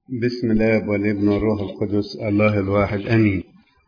بسم الله والابن والروح القدس الله الواحد امين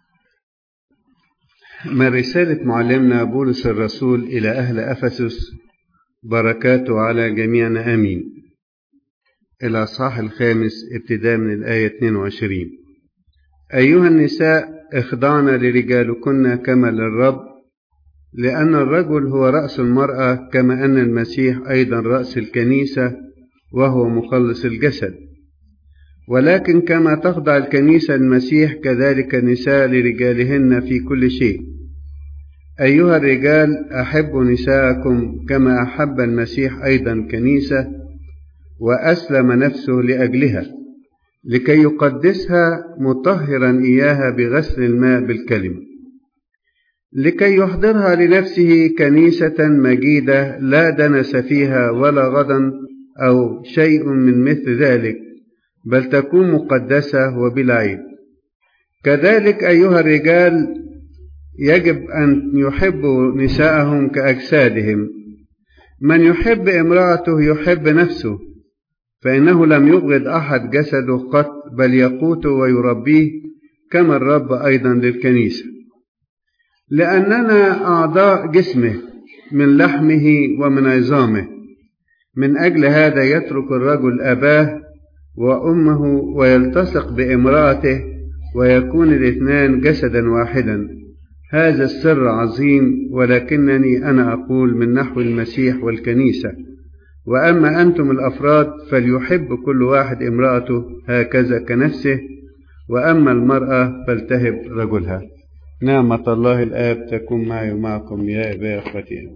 من رسالة معلمنا بولس الرسول إلى أهل أفسس بركاته على جميعنا آمين الأصحاح الخامس ابتداء من الآية 22 أيها النساء اخضعن لرجالكن كما للرب لأن الرجل هو رأس المرأة كما أن المسيح أيضا رأس الكنيسة وهو مخلص الجسد ولكن كما تخضع الكنيسة المسيح كذلك النساء لرجالهن في كل شيء أيها الرجال أحبوا نساءكم كما أحب المسيح أيضا كنيسة وأسلم نفسه لأجلها لكي يقدسها مطهرا إياها بغسل الماء بالكلمة لكي يحضرها لنفسه كنيسة مجيدة لا دنس فيها ولا غضن أو شيء من مثل ذلك بل تكون مقدسة وبلا عيب كذلك أيها الرجال يجب أن يحبوا نساءهم كأجسادهم من يحب امرأته يحب نفسه فإنه لم يبغض أحد جسده قط بل يقوته ويربيه كما الرب أيضا للكنيسة لأننا أعضاء جسمه من لحمه ومن عظامه من أجل هذا يترك الرجل أباه وأمه ويلتصق بامرأته ويكون الاثنان جسدا واحدا هذا السر عظيم ولكنني أنا أقول من نحو المسيح والكنيسة وأما أنتم الأفراد فليحب كل واحد امرأته هكذا كنفسه وأما المرأة فلتهب رجلها نعمة الله الآب تكون معي ومعكم يا أبا أخوتي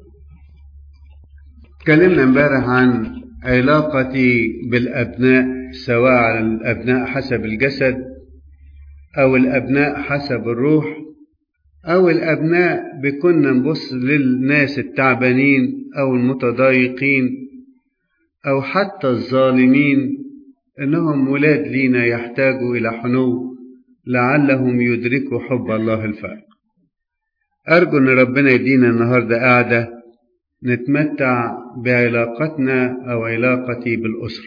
تكلمنا امبارح عن علاقتي بالأبناء سواء على الأبناء حسب الجسد أو الأبناء حسب الروح أو الأبناء بكنا نبص للناس التعبانين أو المتضايقين أو حتى الظالمين إنهم ولاد لينا يحتاجوا إلى حنو لعلهم يدركوا حب الله الفارق أرجو أن ربنا يدينا النهاردة قاعدة نتمتع بعلاقتنا أو علاقتي بالأسرة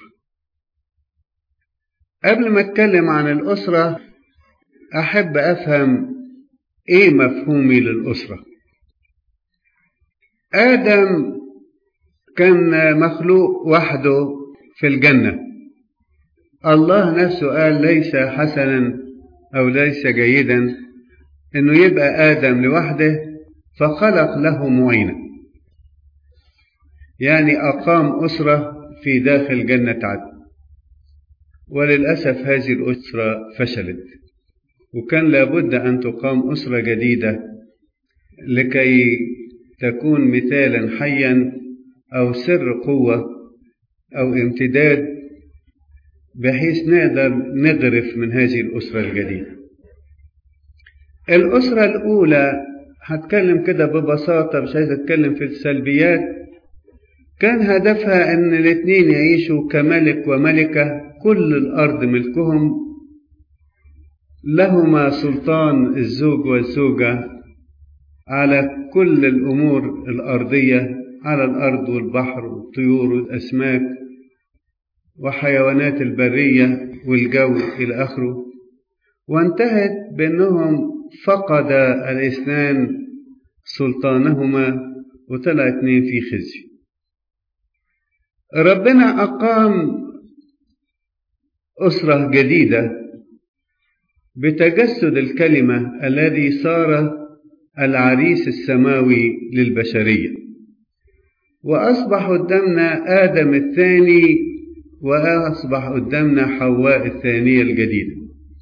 قبل ما أتكلم عن الأسرة أحب أفهم إيه مفهومي للأسرة آدم كان مخلوق وحده في الجنة الله نفسه قال ليس حسنا أو ليس جيدا إنه يبقى آدم لوحده فخلق له معينا يعني أقام أسرة في داخل جنة عدن وللأسف هذه الأسرة فشلت وكان لابد أن تقام أسرة جديدة لكي تكون مثالا حيا أو سر قوة أو امتداد بحيث نقدر نغرف من هذه الأسرة الجديدة الأسرة الأولى هتكلم كده ببساطة مش عايز أتكلم في السلبيات كان هدفها أن الاتنين يعيشوا كملك وملكة كل الأرض ملكهم لهما سلطان الزوج والزوجة على كل الأمور الأرضية على الأرض والبحر والطيور والأسماك وحيوانات البرية والجو إلى آخره وانتهت بأنهم فقد الاثنان سلطانهما وطلع اتنين في خزي ربنا أقام أسرة جديدة بتجسد الكلمة الذي صار العريس السماوي للبشرية وأصبح قدامنا آدم الثاني وأصبح قدامنا حواء الثانية الجديدة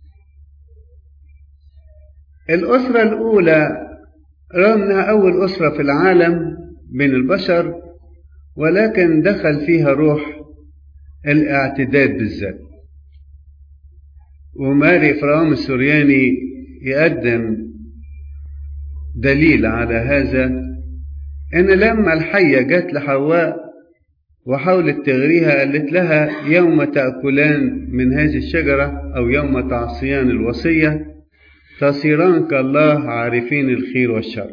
الأسرة الأولى رغم أنها أول أسرة في العالم بين البشر ولكن دخل فيها روح الاعتداد بالذات وماري فرعون السورياني يقدم دليل على هذا ان لما الحيه جت لحواء وحاولت تغريها قالت لها يوم تاكلان من هذه الشجره او يوم تعصيان الوصيه تصيران كالله عارفين الخير والشر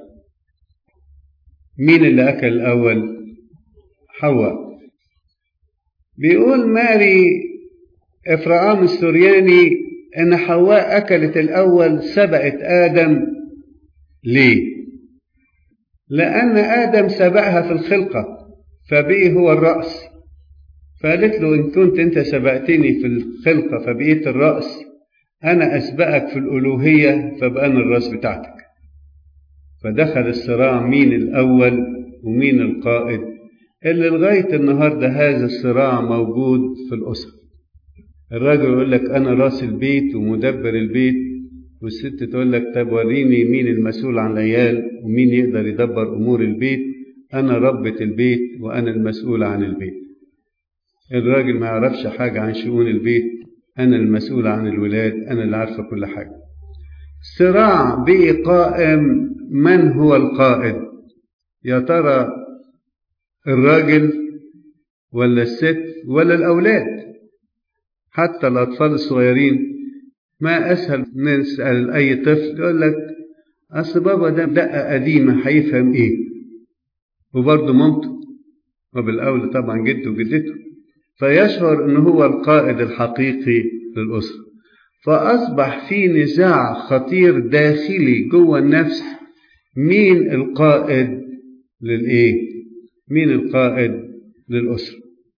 مين اللي اكل الاول حواء بيقول ماري إفرام السورياني إن حواء أكلت الأول سبقت آدم ليه؟ لأن آدم سبقها في الخلقة فبقي هو الرأس فقالت له إن كنت أنت سبقتني في الخلقة فبقيت الرأس أنا أسبقك في الألوهية فبقى أنا الرأس بتاعتك فدخل الصراع مين الأول ومين القائد اللي لغاية النهاردة هذا الصراع موجود في الأسرة الراجل يقول لك أنا راس البيت ومدبر البيت والست تقول لك طب وريني مين المسؤول عن العيال ومين يقدر يدبر أمور البيت أنا ربة البيت وأنا المسؤول عن البيت الراجل ما يعرفش حاجة عن شؤون البيت أنا المسؤول عن الولاد أنا اللي عارفة كل حاجة صراع بقي قائم من هو القائد يا ترى الراجل ولا الست ولا الأولاد حتى الأطفال الصغيرين ما أسهل نسأل أي طفل يقول لك أصل بابا ده دقة قديمة هيفهم إيه وبرضه مامته وبالأول طبعا جده وجدته فيشعر أنه هو القائد الحقيقي للأسرة فأصبح في نزاع خطير داخلي جوه النفس مين القائد للإيه؟ مين القائد للأسرة؟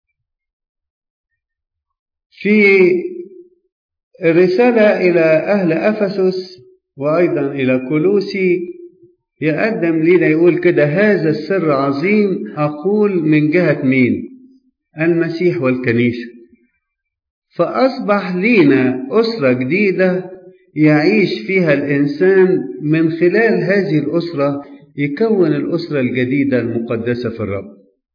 في الرسالة إلى أهل أفسس وأيضا إلى كولوسي يقدم لنا يقول كده هذا السر عظيم أقول من جهة مين؟ المسيح والكنيسة فأصبح لينا أسرة جديدة يعيش فيها الإنسان من خلال هذه الأسرة يكون الأسرة الجديدة المقدسة في الرب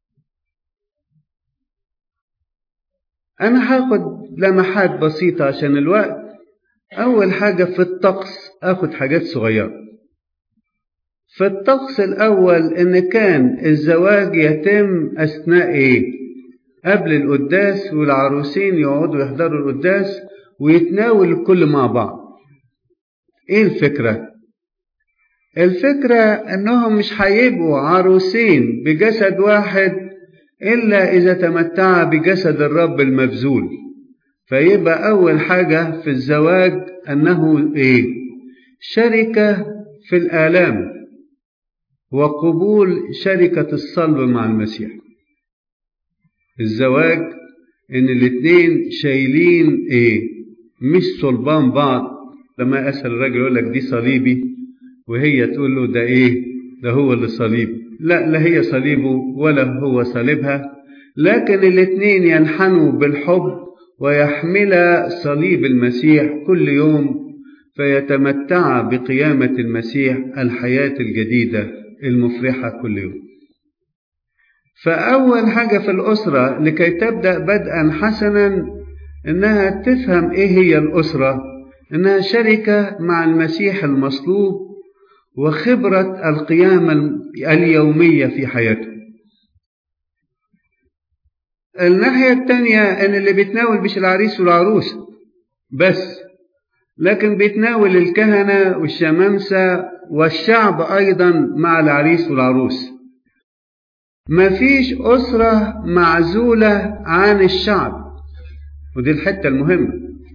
أنا هاخد لمحات بسيطة عشان الوقت أول حاجة في الطقس أخد حاجات صغيرة في الطقس الأول إن كان الزواج يتم أثناء إيه؟ قبل القداس والعروسين يقعدوا يحضروا القداس ويتناول الكل مع بعض ايه الفكرة الفكرة انهم مش هيبقوا عروسين بجسد واحد الا اذا تمتع بجسد الرب المبذول فيبقى اول حاجة في الزواج انه ايه شركة في الالام وقبول شركة الصلب مع المسيح الزواج ان الاتنين شايلين ايه مش صلبان بعض لما اسال الراجل يقول لك دي صليبي وهي تقول له ده ايه ده هو اللي صليبي لا لا هي صليبه ولا هو صليبها لكن الاتنين ينحنوا بالحب ويحملا صليب المسيح كل يوم فيتمتع بقيامة المسيح الحياة الجديدة المفرحة كل يوم فأول حاجة في الأسرة لكي تبدأ بدءا حسنا إنها تفهم إيه هي الأسرة إنها شركة مع المسيح المصلوب وخبرة القيامة اليومية في حياته الناحية التانية إن اللي بيتناول مش العريس والعروس بس لكن بيتناول الكهنة والشمامسة والشعب أيضا مع العريس والعروس مفيش أسرة معزولة عن الشعب ودي الحتة المهمة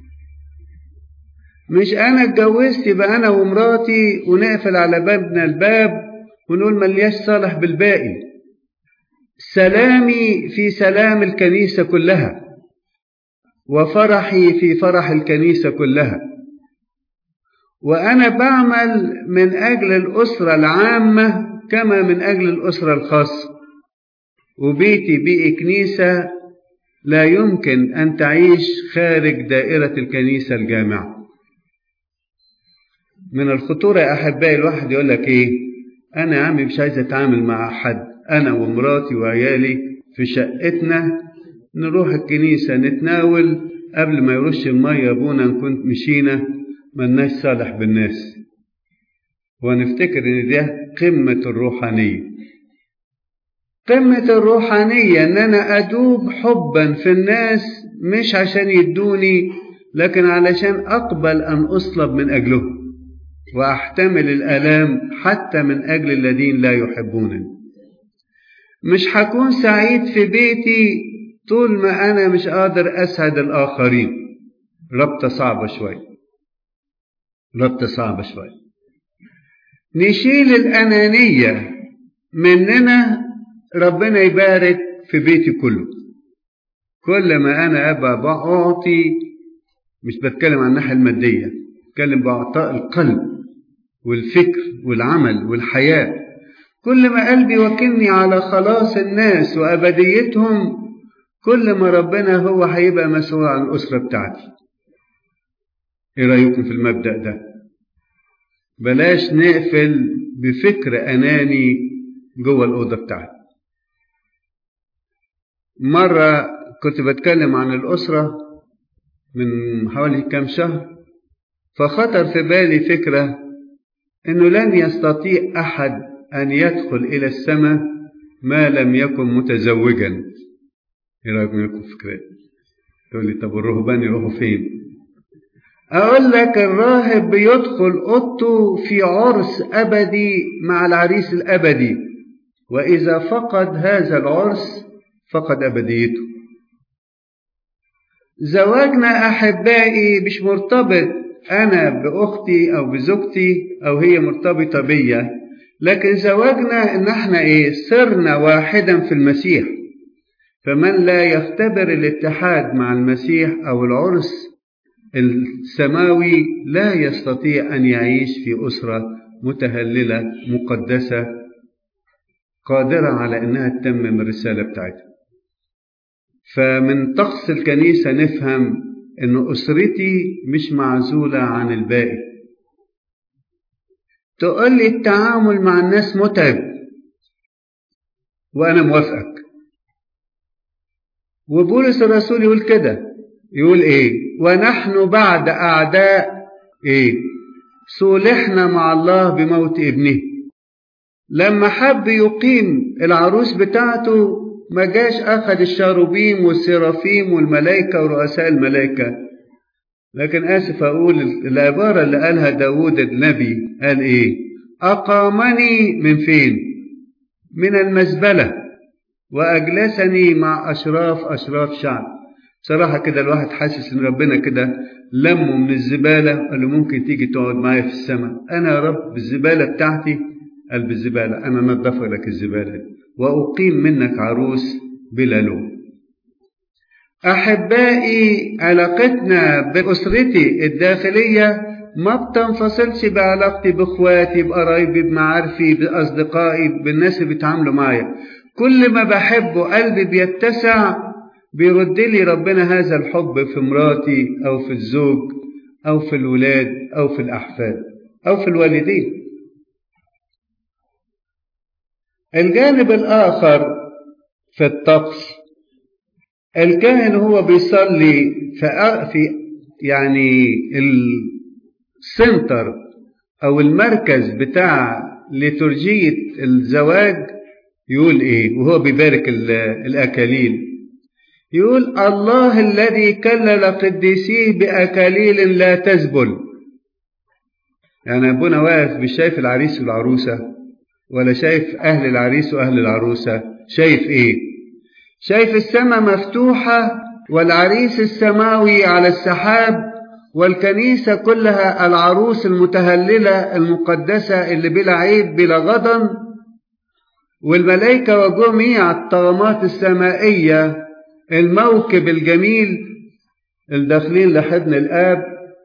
مش أنا اتجوزت يبقى أنا ومراتي ونقفل على بابنا الباب ونقول ملياش صالح بالباقي سلامي في سلام الكنيسة كلها وفرحي في فرح الكنيسة كلها وأنا بعمل من أجل الأسرة العامة كما من أجل الأسرة الخاصة وبيتي بقي كنيسة لا يمكن أن تعيش خارج دائرة الكنيسة الجامعة من الخطورة يا أحبائي الواحد يقول لك إيه أنا يا عمي مش عايز أتعامل مع حد أنا ومراتي وعيالي في شقتنا نروح الكنيسة نتناول قبل ما يرش المية أبونا نكون مشينا ملناش صالح بالناس ونفتكر إن ده قمة الروحانية قمة الروحانية إن أنا أدوب حبا في الناس مش عشان يدوني لكن علشان أقبل أن أصلب من أجلهم وأحتمل الآلام حتى من أجل الذين لا يحبونني مش هكون سعيد في بيتي طول ما أنا مش قادر أسعد الآخرين ربطة صعبة شوية ربطة صعبة شوية نشيل الأنانية مننا ربنا يبارك في بيتي كله كل ما أنا أبقى بعطي مش بتكلم عن الناحية المادية بتكلم بعطاء القلب والفكر والعمل والحياة كل ما قلبي وكلني على خلاص الناس وأبديتهم كل ما ربنا هو هيبقى مسؤول عن الأسرة بتاعتي إيه رأيكم في المبدأ ده بلاش نقفل بفكر أناني جوه الأوضة بتاعتي مرة كنت بتكلم عن الأسرة من حوالي كام شهر فخطر في بالي فكرة أنه لن يستطيع أحد أن يدخل إلى السماء ما لم يكن متزوجا إيه رأيكم لكم فكرة تقول لي طب الرهبان يروحوا فين أقول لك الراهب بيدخل أوضته في عرس أبدي مع العريس الأبدي وإذا فقد هذا العرس فقد أبديته زواجنا أحبائي مش مرتبط أنا بأختي أو بزوجتي أو هي مرتبطة بيا لكن زواجنا إن احنا إيه صرنا واحدا في المسيح فمن لا يختبر الاتحاد مع المسيح أو العرس السماوي لا يستطيع أن يعيش في أسرة متهللة مقدسة قادرة على أنها تتمم الرسالة بتاعتها فمن طقس الكنيسة نفهم أن أسرتي مش معزولة عن الباقي تقول لي التعامل مع الناس متعب وأنا موافقك وبولس الرسول يقول كده يقول إيه ونحن بعد أعداء إيه صولحنا مع الله بموت ابنه لما حب يقيم العروس بتاعته ما جاش أخذ الشاروبيم والسرافيم والملائكة ورؤساء الملائكة لكن آسف أقول العبارة اللي قالها داود النبي قال إيه أقامني من فين من المزبلة وأجلسني مع أشراف أشراف شعب صراحة كده الواحد حاسس إن ربنا كده لمه من الزبالة قال له ممكن تيجي تقعد معايا في السماء أنا يا رب الزبالة بتاعتي قال بالزبالة أنا نظف لك الزبالة دي وأقيم منك عروس بلا لوم أحبائي علاقتنا بأسرتي الداخلية ما بتنفصلش بعلاقتي بإخواتي بقرايبي بمعارفي بأصدقائي بالناس اللي بيتعاملوا معايا كل ما بحبه قلبي بيتسع بيرد لي ربنا هذا الحب في مراتي أو في الزوج أو في الولاد أو في الأحفاد أو في الوالدين الجانب الآخر في الطقس الكاهن هو بيصلي في في يعني السنتر أو المركز بتاع لترجية الزواج يقول إيه وهو بيبارك الأكاليل يقول الله الذي كلل قديسيه بأكاليل لا تزبل يعني أبونا واقف مش شايف العريس والعروسة ولا شايف أهل العريس وأهل العروسة شايف إيه شايف السماء مفتوحة والعريس السماوي على السحاب والكنيسة كلها العروس المتهللة المقدسة اللي بلا عيب بلا غضن والملائكة وجميع الطغمات السمائية الموكب الجميل الداخلين لحضن الآب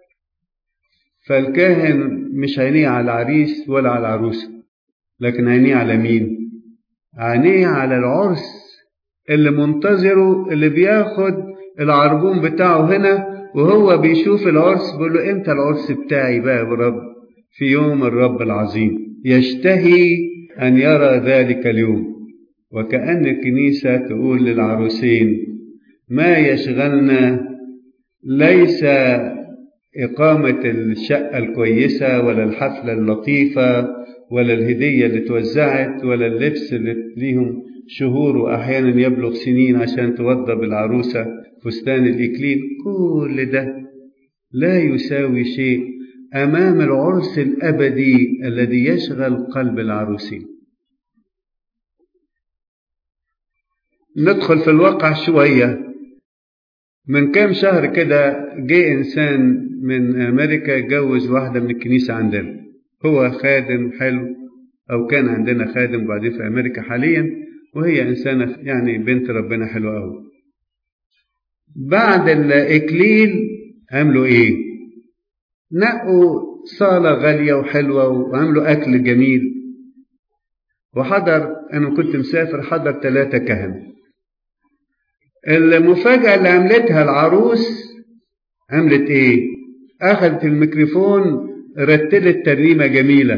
فالكاهن مش عينيه على العريس ولا على العروسة لكن عينيه على مين عينيه على العرس اللي منتظره اللي بياخد العربون بتاعه هنا وهو بيشوف العرس بيقول له امتى العرس بتاعي بقى يا رب في يوم الرب العظيم يشتهي ان يرى ذلك اليوم وكأن الكنيسة تقول للعروسين ما يشغلنا ليس إقامة الشقة الكويسة ولا الحفلة اللطيفة ولا الهدية اللي توزعت ولا اللبس اللي ليهم شهور وأحيانا يبلغ سنين عشان توضب العروسة فستان الإكليل كل ده لا يساوي شيء أمام العرس الأبدي الذي يشغل قلب العروسين ندخل في الواقع شوية من كام شهر كده جه إنسان من أمريكا اتجوز واحدة من الكنيسة عندنا هو خادم حلو أو كان عندنا خادم وبعدين في أمريكا حاليا وهي إنسانة يعني بنت ربنا حلوة أوي بعد الإكليل عملوا إيه؟ نقوا صالة غالية وحلوة وعملوا أكل جميل وحضر أنا كنت مسافر حضر ثلاثة كهنة المفاجأة اللي عملتها العروس عملت إيه؟ أخذت الميكروفون رتلت ترنيمة جميلة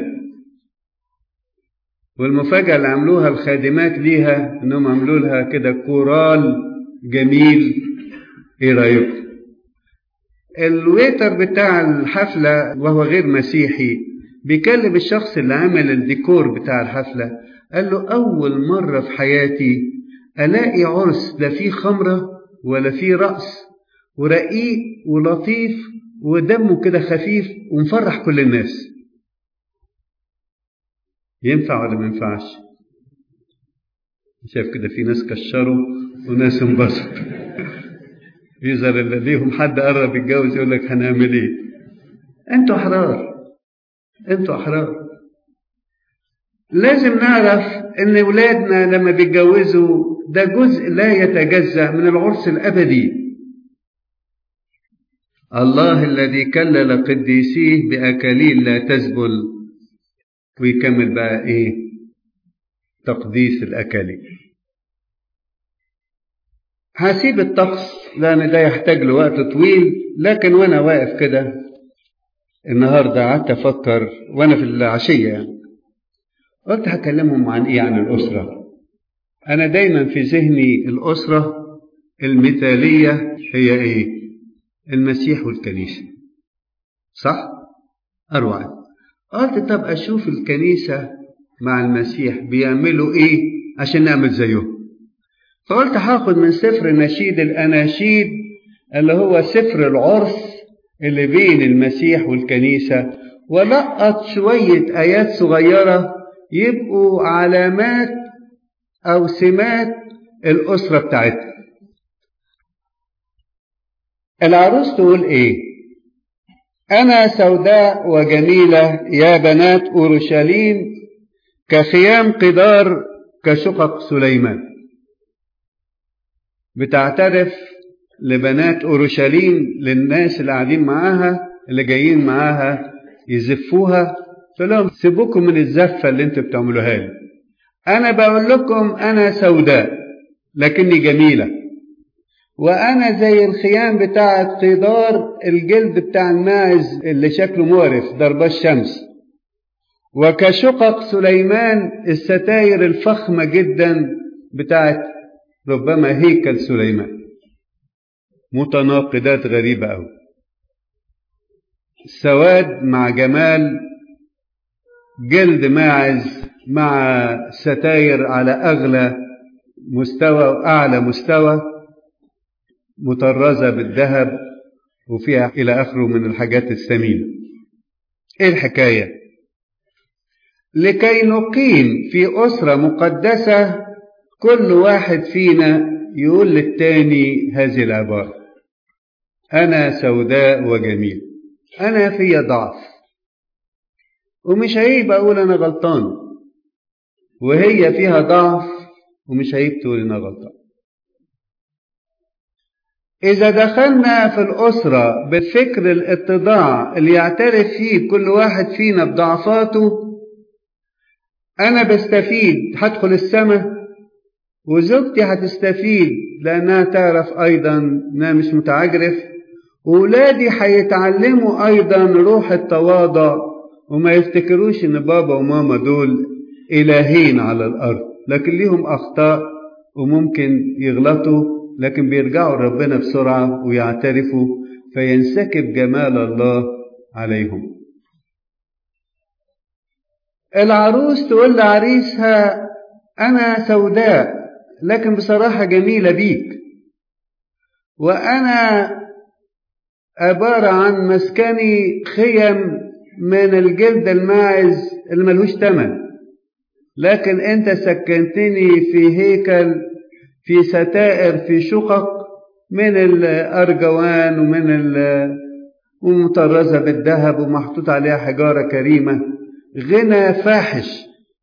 والمفاجأة اللي عملوها الخادمات ليها إنهم عملوا لها كده كورال جميل إيه رأيكم؟ الويتر بتاع الحفلة وهو غير مسيحي بيكلم الشخص اللي عمل الديكور بتاع الحفلة قال له أول مرة في حياتي ألاقي عرس لا فيه خمرة ولا فيه رقص ورقيق ولطيف ودمه كده خفيف ومفرح كل الناس ينفع ولا ما ينفعش شايف كده في ناس كشروا وناس انبسطوا يظهر اللي ليهم حد قرب يتجوز يقول لك هنعمل ايه انتوا احرار انتوا احرار لازم نعرف ان ولادنا لما بيتجوزوا ده جزء لا يتجزا من العرس الابدي الله الذي كلل قديسيه باكاليل لا تزبل ويكمل بقى ايه تقديس الاكاليل هسيب الطقس لان ده يحتاج له وقت طويل لكن وانا واقف كده النهارده قعدت افكر وانا في العشيه يعني قلت هكلمهم عن ايه عن الاسره انا دايما في ذهني الاسره المثاليه هي ايه المسيح والكنيسه صح اروع قلت طب اشوف الكنيسه مع المسيح بيعملوا ايه عشان نعمل زيهم فقلت هاخد من سفر نشيد الاناشيد اللي هو سفر العرس اللي بين المسيح والكنيسه ولقط شويه ايات صغيره يبقوا علامات او سمات الاسره بتاعتها العروس تقول ايه انا سوداء وجميله يا بنات اورشليم كخيام قدار كشقق سليمان بتعترف لبنات اورشليم للناس اللي قاعدين معاها اللي جايين معاها يزفوها تقول لهم سيبوكم من الزفه اللي انتوا بتعملوها لي انا بقول لكم انا سوداء لكني جميله وانا زي الخيام بتاعه قدار الجلد بتاع الماعز اللي شكله مقرف ضرب الشمس وكشقق سليمان الستاير الفخمه جدا بتاعت ربما هيكل سليمان متناقضات غريبه قوي سواد مع جمال جلد ماعز مع ستاير على اغلى مستوى واعلى مستوى مطرزة بالذهب وفيها إلى آخره من الحاجات الثمينة إيه الحكاية لكي نقيم في أسرة مقدسة كل واحد فينا يقول للتاني هذه العبارة أنا سوداء وجميل أنا في ضعف ومش عيب أقول أنا غلطان وهي فيها ضعف ومش عيب تقول أنا غلطان إذا دخلنا في الأسرة بفكر الاتضاع اللي يعترف فيه كل واحد فينا بضعفاته أنا بستفيد هدخل السماء وزوجتي هتستفيد لأنها تعرف أيضا أنها مش متعجرف وولادي هيتعلموا أيضا روح التواضع وما يفتكروش إن بابا وماما دول إلهين على الأرض لكن ليهم أخطاء وممكن يغلطوا لكن بيرجعوا لربنا بسرعة ويعترفوا فينسكب جمال الله عليهم العروس تقول لعريسها أنا سوداء لكن بصراحة جميلة بيك وأنا عبارة عن مسكني خيم من الجلد الماعز اللي ملوش تمن لكن أنت سكنتني في هيكل في ستائر في شقق من الأرجوان ومن ومطرزة بالذهب ومحطوط عليها حجارة كريمة غنى فاحش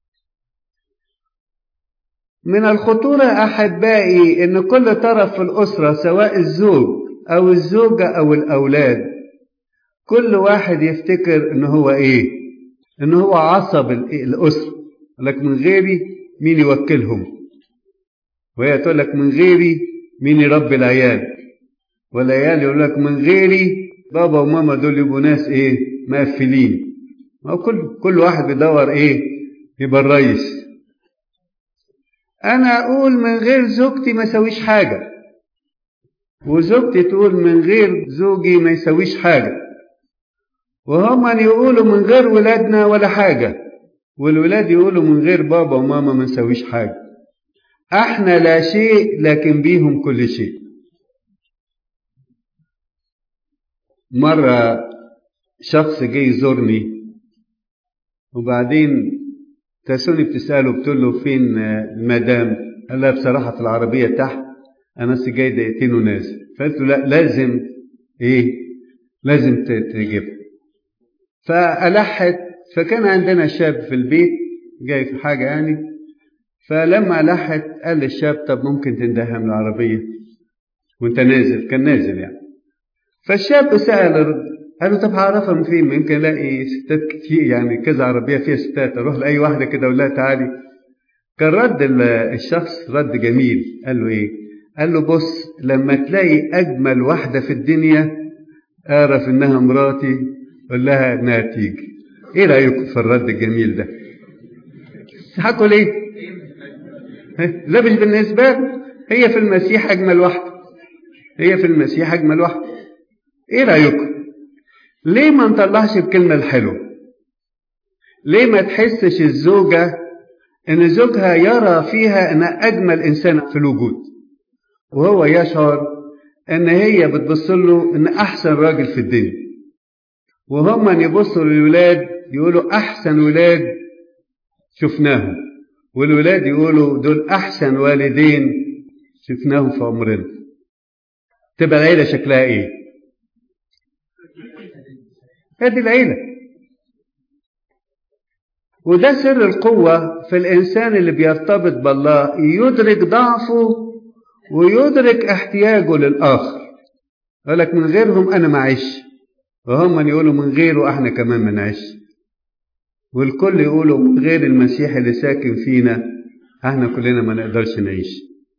من الخطورة أحبائي إن كل طرف في الأسرة سواء الزوج أو الزوجة أو الأولاد كل واحد يفتكر إن هو إيه؟ إن هو عصب الأسرة لك من غيري مين يوكلهم؟ وهي تقول لك من غيري مين يربي العيال؟ والعيال يقول لك من غيري بابا وماما دول يبقوا ناس إيه؟ مقفلين. ما كل كل واحد بيدور إيه؟ يبقى الريس. انا اقول من غير زوجتي ما يسويش حاجة وزوجتي تقول من غير زوجي ما يسويش حاجة وهما يقولوا من غير ولادنا ولا حاجة والولاد يقولوا من غير بابا وماما ما نسويش حاجة احنا لا شيء لكن بيهم كل شيء مرة شخص جه يزورني وبعدين تسوني بتسأله بتقول له فين المدام قال لها بصراحة في العربية تحت أنا بس جاي دقيقتين ونازل فقلت له لا لازم إيه لازم تجيبها فألحت فكان عندنا شاب في البيت جاي في حاجة يعني فلما ألحت قال للشاب طب ممكن تندهها من العربية وانت نازل كان نازل يعني فالشاب سأل قال له طب هعرفها من فين يمكن الاقي ستات كتير يعني كذا عربيه فيها ستات اروح لاي واحده كده اقول لها تعالي كان رد الشخص رد جميل قال له ايه قال له بص لما تلاقي اجمل واحده في الدنيا اعرف انها مراتي قول لها انها تيجي ايه رايكم في الرد الجميل ده تضحكوا ليه لا مش بالنسبه له هي في المسيح اجمل واحده هي في المسيح اجمل واحده ايه رايكم ليه ما نطلعش الكلمة الحلوة ليه ما تحسش الزوجة ان زوجها يرى فيها ان اجمل انسان في الوجود وهو يشعر ان هي بتبص له ان احسن راجل في الدنيا وهم يبصوا للولاد يقولوا احسن ولاد شفناهم والولاد يقولوا دول احسن والدين شفناهم في عمرنا تبقى العيلة شكلها ايه هذه العيلة وده سر القوة في الإنسان اللي بيرتبط بالله يدرك ضعفه ويدرك احتياجه للآخر يقول لك من غيرهم أنا معيش وهم من يقولوا من غيره احنا كمان ما نعيش والكل يقولوا من غير المسيح اللي ساكن فينا احنا كلنا ما نقدرش نعيش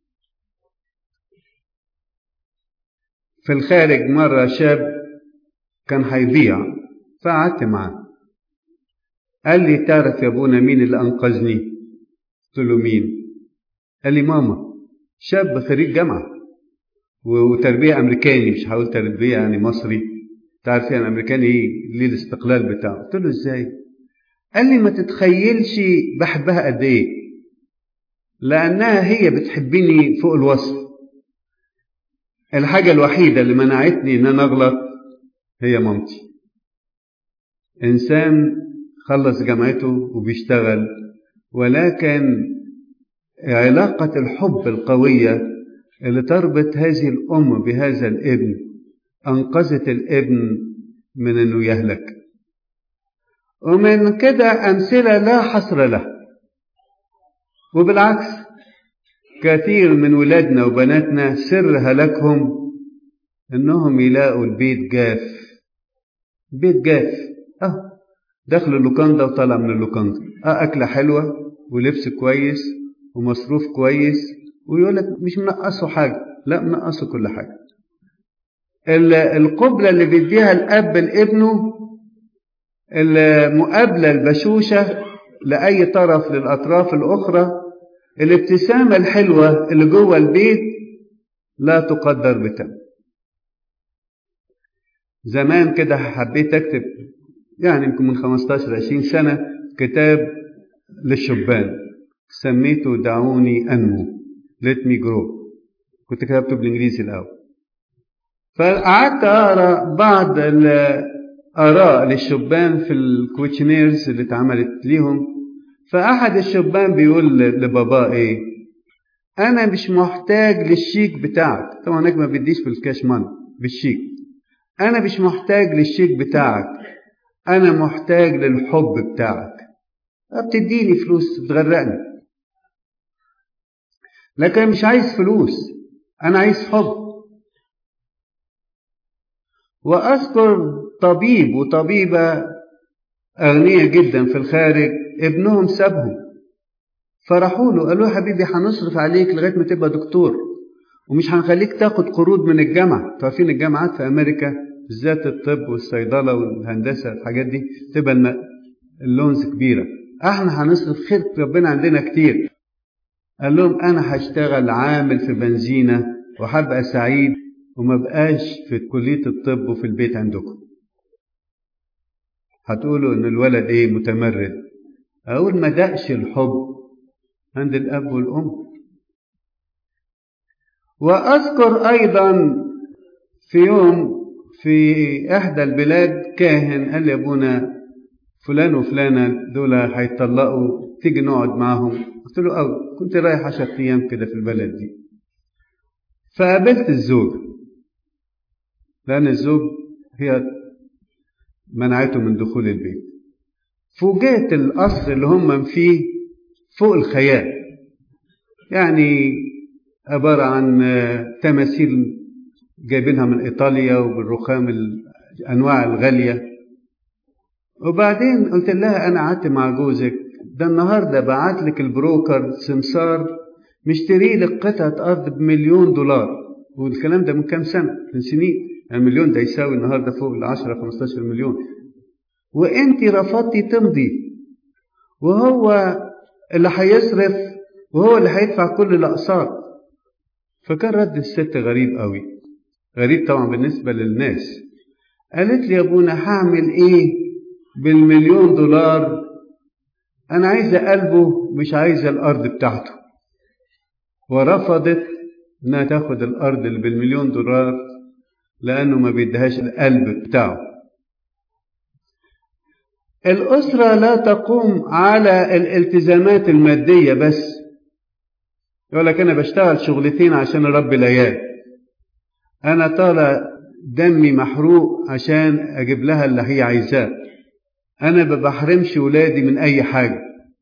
في الخارج مرة شاب كان هيضيع فقعدت معاه قال لي تعرف يا ابونا مين اللي انقذني قلت له مين قال لي ماما شاب خريج جامعه وتربيه امريكاني مش هقول تربيه يعني مصري تعرف يعني الامريكاني ايه ليه الاستقلال بتاعه قلت له ازاي قال لي ما تتخيلش بحبها قد ايه لانها هي بتحبني فوق الوصف الحاجه الوحيده اللي منعتني ان انا اغلط هي مامتي انسان خلص جامعته وبيشتغل ولكن علاقة الحب القوية اللي تربط هذه الأم بهذا الابن أنقذت الابن من أنه يهلك ومن كده أمثلة لا حصر لها وبالعكس كثير من ولادنا وبناتنا سر هلاكهم انهم يلاقوا البيت جاف بيت جاف اه دخل اللوكاندا وطلع من اللوكاندا اه اكله حلوه ولبس كويس ومصروف كويس ويقول لك مش منقصه حاجه لا منقصه كل حاجه القبله اللي بيديها الاب لابنه المقابله البشوشه لاي طرف للاطراف الاخرى الابتسامه الحلوه اللي جوه البيت لا تقدر بثمن زمان كده حبيت اكتب يعني يمكن من 15 20 سنه كتاب للشبان سميته دعوني انمو let me grow كنت كتبته بالانجليزي الاول فقعدت اقرا بعض الاراء للشبان في الكويتشنيرز اللي اتعملت ليهم فاحد الشبان بيقول لباباه ايه أنا مش محتاج للشيك بتاعك طبعا هناك ما بيديش بالكاش ماني بالشيك أنا مش محتاج للشيك بتاعك أنا محتاج للحب بتاعك بتديني فلوس بتغرقني لكن مش عايز فلوس أنا عايز حب وأذكر طبيب وطبيبة أغنياء جدا في الخارج ابنهم سابهم فرحوا له قالوا له حبيبي هنصرف عليك لغاية ما تبقى دكتور ومش هنخليك تاخد قروض من الجامعة عارفين الجامعات في أمريكا بالذات الطب والصيدلة والهندسة الحاجات دي تبقى اللونز كبيرة احنا هنصرف خير ربنا عندنا كتير قال لهم انا هشتغل عامل في بنزينة وهبقى سعيد وما بقاش في كلية الطب وفي البيت عندكم هتقولوا ان الولد ايه متمرد اقول ما دقش الحب عند الاب والام واذكر ايضا في يوم في احدى البلاد كاهن قال لي ابونا فلان وفلانة دول هيطلقوا تيجي نقعد معاهم قلت له أو كنت رايح عشر أيام كده في البلد دي فقابلت الزوج لأن الزوج هي منعته من دخول البيت فوجئت القصر اللي هم فيه فوق الخيال يعني عبارة عن تماثيل جايبينها من إيطاليا وبالرخام الأنواع الغالية وبعدين قلت لها أنا قعدت مع جوزك ده النهاردة بعت لك البروكر سمسار مشتري لك قطعة أرض بمليون دولار والكلام ده من كام سنة من سنين المليون ده يساوي النهاردة فوق العشرة 15 مليون وانت رفضتي تمضي وهو اللي هيصرف وهو اللي هيدفع كل الأقساط فكان رد الست غريب قوي غريب طبعا بالنسبة للناس قالت لي يا ابونا هعمل ايه بالمليون دولار انا عايزة قلبه مش عايزة الارض بتاعته ورفضت انها تاخد الارض اللي بالمليون دولار لانه ما بيدهاش القلب بتاعه الأسرة لا تقوم على الالتزامات المادية بس يقول لك أنا بشتغل شغلتين عشان أربي العيال أنا طالع دمي محروق عشان أجيب لها اللي هي عايزاه أنا ما بحرمش ولادي من أي حاجة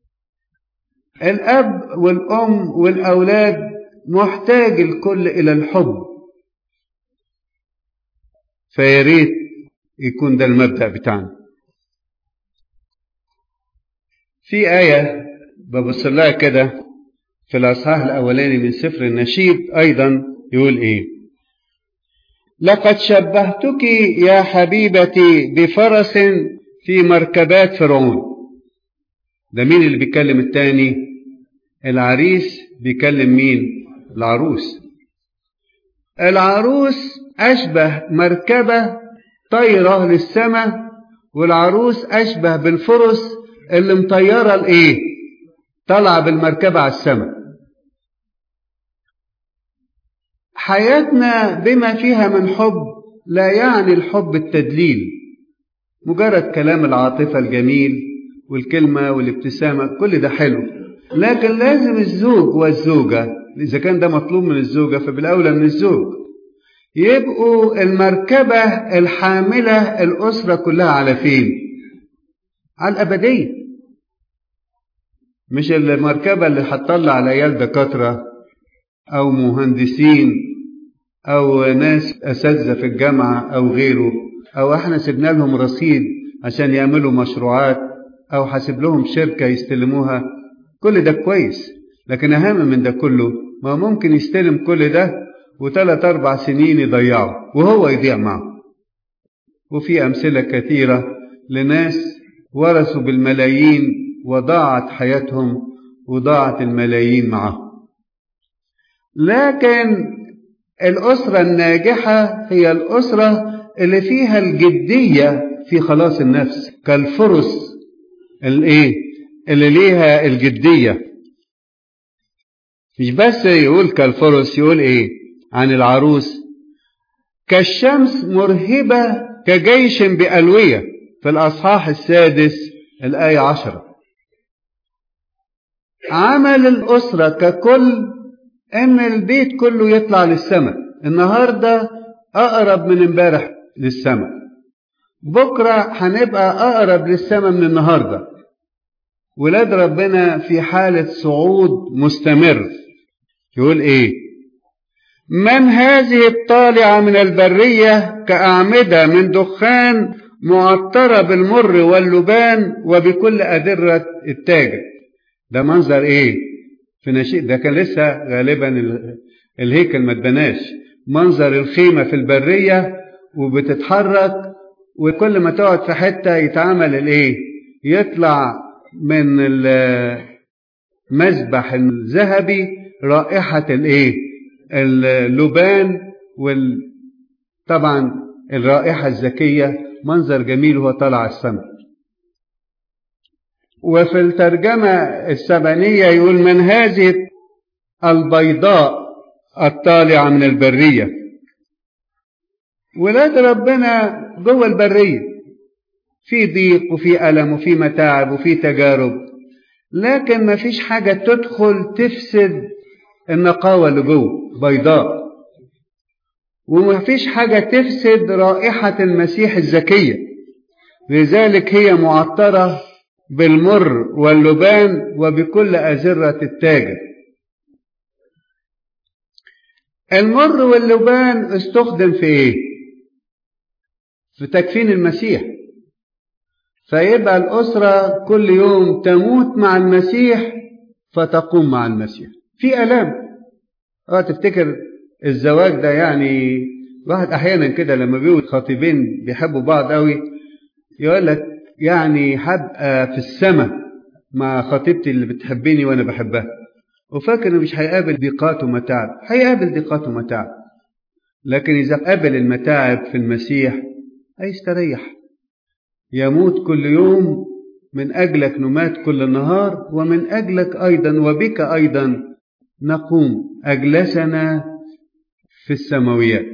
الأب والأم والأولاد محتاج الكل إلى الحب فياريت يكون ده المبدأ بتاعنا في آية ببص لها كده في الأصحاح الأولاني من سفر النشيد أيضا يقول إيه لقد شبهتك يا حبيبتي بفرس في مركبات فرعون ده مين اللي بيكلم التاني العريس بيكلم مين العروس العروس أشبه مركبة طايرة للسماء والعروس أشبه بالفرس اللي مطيرة الايه طالعة بالمركبة على السماء حياتنا بما فيها من حب لا يعني الحب التدليل مجرد كلام العاطفة الجميل والكلمة والابتسامة كل ده حلو لكن لازم الزوج والزوجة إذا كان ده مطلوب من الزوجة فبالأولى من الزوج يبقوا المركبة الحاملة الأسرة كلها على فين؟ على الأبدية مش المركبة اللي هتطلع على عيال دكاترة أو مهندسين أو ناس أساتذة في الجامعة أو غيره أو احنا سيبنا لهم رصيد عشان يعملوا مشروعات أو حاسب لهم شركة يستلموها كل ده كويس لكن أهم من ده كله ما ممكن يستلم كل ده وثلاث أربع سنين يضيعه وهو يضيع معه وفي أمثلة كثيرة لناس ورثوا بالملايين وضاعت حياتهم وضاعت الملايين معهم لكن الأسرة الناجحة هي الأسرة اللي فيها الجدية في خلاص النفس كالفرس الايه اللي ليها الجدية مش بس يقول كالفرس يقول ايه عن العروس كالشمس مرهبة كجيش بألوية في الأصحاح السادس الآية عشرة عمل الأسرة ككل ان البيت كله يطلع للسماء النهارده اقرب من امبارح للسماء بكره هنبقى اقرب للسماء من النهارده ولاد ربنا في حاله صعود مستمر يقول ايه من هذه الطالعه من البريه كاعمده من دخان معطره بالمر واللبان وبكل ادره التاجر ده منظر ايه في نشيد ده كان لسه غالبا الهيكل ما اتبناش منظر الخيمه في البريه وبتتحرك وكل ما تقعد في حته يتعمل الايه يطلع من المذبح الذهبي رائحه الايه اللبان وال طبعا الرائحه الزكيه منظر جميل وهو طالع السماء وفي الترجمة السبانية يقول من هذه البيضاء الطالعة من البرية ولاد ربنا جوه البرية في ضيق وفي ألم وفي متاعب وفي تجارب لكن ما فيش حاجة تدخل تفسد النقاوة اللي جوه بيضاء وما فيش حاجة تفسد رائحة المسيح الزكية لذلك هي معطرة بالمر واللبان وبكل أزرة التاجر المر واللبان استخدم في ايه في تكفين المسيح فيبقى الأسرة كل يوم تموت مع المسيح فتقوم مع المسيح في ألام اه تفتكر الزواج ده يعني واحد أحيانا كده لما بيقول خطيبين بيحبوا بعض قوي يقول لك يعني هبقى في السماء مع خطيبتي اللي بتحبني وانا بحبها وفاكر انه مش هيقابل ضيقات ومتاعب هيقابل ضيقات ومتاعب لكن اذا قابل المتاعب في المسيح هيستريح يموت كل يوم من اجلك نمات كل نهار ومن اجلك ايضا وبك ايضا نقوم اجلسنا في السماويات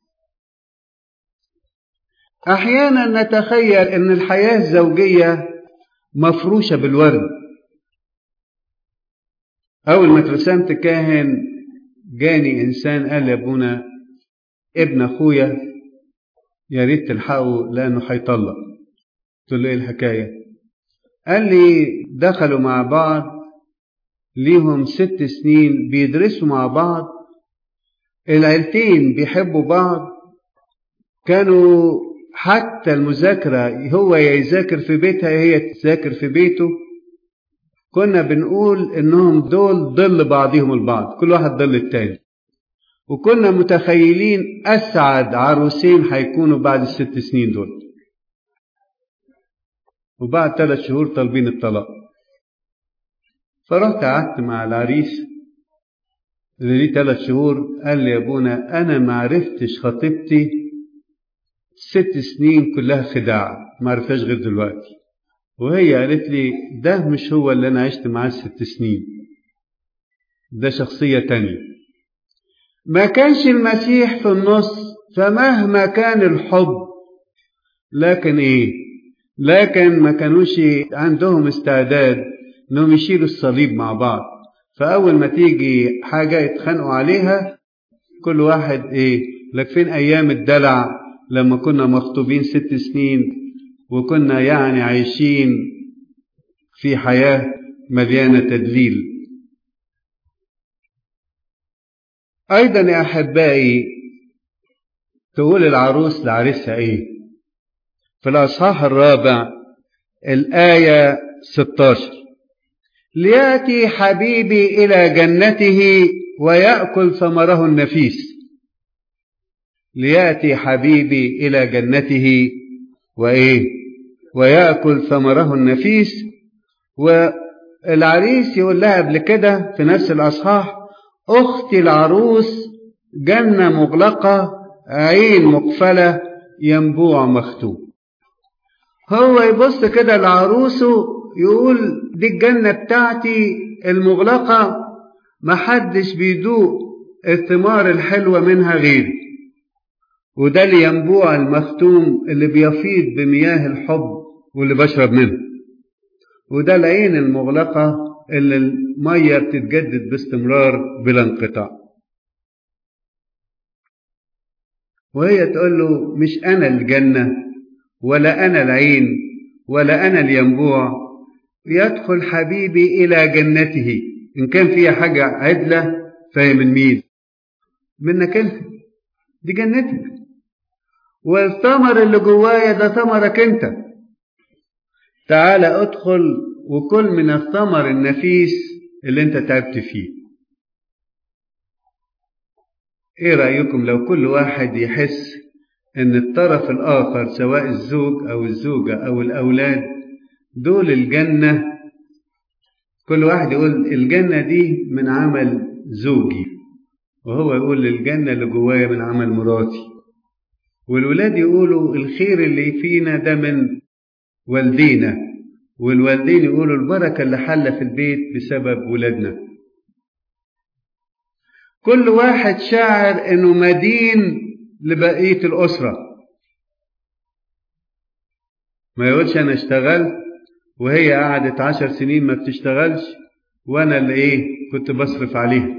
احيانا نتخيل ان الحياه الزوجيه مفروشه بالورد اول ما اترسمت كاهن جاني انسان قال لي ابونا ابن اخويا يا ريت تلحقه لانه هيطلق قلت له ايه الحكايه قال لي دخلوا مع بعض ليهم ست سنين بيدرسوا مع بعض العيلتين بيحبوا بعض كانوا حتى المذاكرة هو يذاكر في بيتها هي تذاكر في بيته كنا بنقول انهم دول ضل بعضهم البعض كل واحد ضل التاني وكنا متخيلين اسعد عروسين هيكونوا بعد الست سنين دول وبعد ثلاث شهور طالبين الطلاق فرحت قعدت مع العريس اللي ليه ثلاث شهور قال لي يا ابونا انا ما عرفتش خطيبتي ست سنين كلها خداع ما عرفهاش غير دلوقتي وهي قالت لي ده مش هو اللي انا عشت معاه ست سنين ده شخصية تانية ما كانش المسيح في النص فمهما كان الحب لكن ايه لكن ما كانوش عندهم استعداد انهم يشيلوا الصليب مع بعض فاول ما تيجي حاجة يتخانقوا عليها كل واحد ايه لك فين ايام الدلع لما كنا مخطوبين ست سنين وكنا يعني عايشين في حياة مليانة تدليل أيضا يا أحبائي تقول العروس لعريسها إيه في الأصحاح الرابع الآية 16 ليأتي حبيبي إلى جنته ويأكل ثمره النفيس ليأتي حبيبي إلى جنته وإيه ويأكل ثمره النفيس والعريس يقول لها قبل كده في نفس الأصحاح أختي العروس جنة مغلقة عين مقفلة ينبوع مختوم هو يبص كده لعروسه يقول دي الجنة بتاعتي المغلقة محدش بيدوق الثمار الحلوة منها غيري وده الينبوع المختوم اللي بيفيض بمياه الحب واللي بشرب منه وده العين المغلقة اللي المية بتتجدد باستمرار بلا انقطاع وهي تقول له مش أنا الجنة ولا أنا العين ولا أنا الينبوع يدخل حبيبي إلى جنته إن كان فيها حاجة عدلة فهي من مين؟ منك أنت دي جنتك والثمر اللي جوايا ده ثمرك أنت تعال ادخل وكل من الثمر النفيس اللي انت تعبت فيه ايه رأيكم لو كل واحد يحس ان الطرف الاخر سواء الزوج او الزوجة او الاولاد دول الجنة كل واحد يقول الجنة دي من عمل زوجي وهو يقول الجنة اللي جوايا من عمل مراتي والولاد يقولوا الخير اللي فينا ده من والدينا والوالدين يقولوا البركة اللي حل في البيت بسبب ولادنا كل واحد شاعر انه مدين لبقية الأسرة ما يقولش أنا اشتغلت وهي قعدت عشر سنين ما بتشتغلش وأنا اللي إيه كنت بصرف عليها